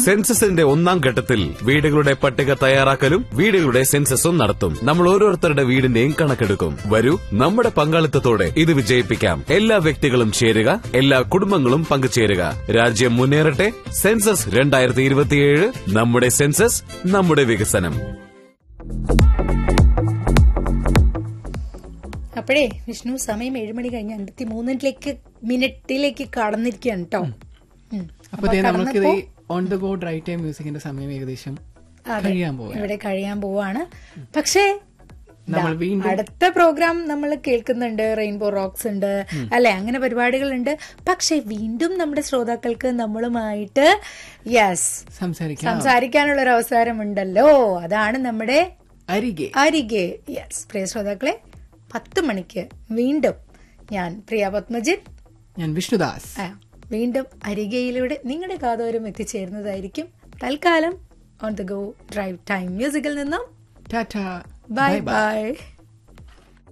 സെൻസസിന്റെ ഒന്നാം ഘട്ടത്തിൽ വീടുകളുടെ പട്ടിക തയ്യാറാക്കലും വീടുകളുടെ സെൻസസും നടത്തും നമ്മൾ ഓരോരുത്തരുടെ വീടിന്റെയും കണക്കെടുക്കും വരൂ നമ്മുടെ പങ്കാളിത്തത്തോടെ ഇത് വിജയിപ്പിക്കാം എല്ലാ വ്യക്തികളും ചേരുക എല്ലാ കുടുംബങ്ങളും പങ്കുചേരുക രാജ്യം മുന്നേറട്ടെ സെൻസസ് രണ്ടായിരത്തി ഇരുപത്തിയേഴ് നമ്മുടെ സെൻസസ് നമ്മുടെ വികസനം അപ്പോഴേ വിഷ്ണു സമയം ഏഴുമണി കഴിഞ്ഞ് അൻപത്തി മൂന്നിലേക്ക് മിനിറ്റിലേക്ക് കടന്നിരിക്കുകയാണ് കേട്ടോ ഉം. അപ്പൊ ദേ അപ്പൊ നമുക്ക് കടന്നപ്പോ on the go drive time മ്യൂസിക്കിന്റെ സമയം ഏകദേശം അതെ, കഴിയാൻ പോവാ ഇവിടെ കഴിയാൻ പോവാണ് പക്ഷേ നമ്മൾ ദാ, വീണ്ടും അടുത്ത പ്രോഗ്രാം നമ്മൾ കേൾക്കുന്നുണ്ട് റെയിൻബോ റോക്സ് ഉണ്ട് അല്ലെ അങ്ങനെ പരിപാടികളുണ്ട് പക്ഷെ വീണ്ടും നമ്മുടെ ശ്രോതാക്കൾക്ക് നമ്മളുമായിട്ട് യെസ് സംസാരിക്കാം സംസാരിക്കാനുള്ള ഒരു അവസരമുണ്ടല്ലോ അതാണ് നമ്മുടെ അരികെ അരികെ യെസ് പ്രിയ ശ്രോതാക്കളെ പത്ത് മണിക്ക് വീണ്ടും ഞാൻ പ്രിയ പത്മജിത്ത് ഞാൻ വിഷ്ണുദാസ് ആ, വീണ്ടും അരികയിലൂടെ നിങ്ങളുടെ കാതോരം എത്തിച്ചേരുന്നതായിരിക്കും തൽക്കാലം on the go drive time മ്യൂസിക്കിൽ നിന്നും ടാറ്റ ബൈ ബൈ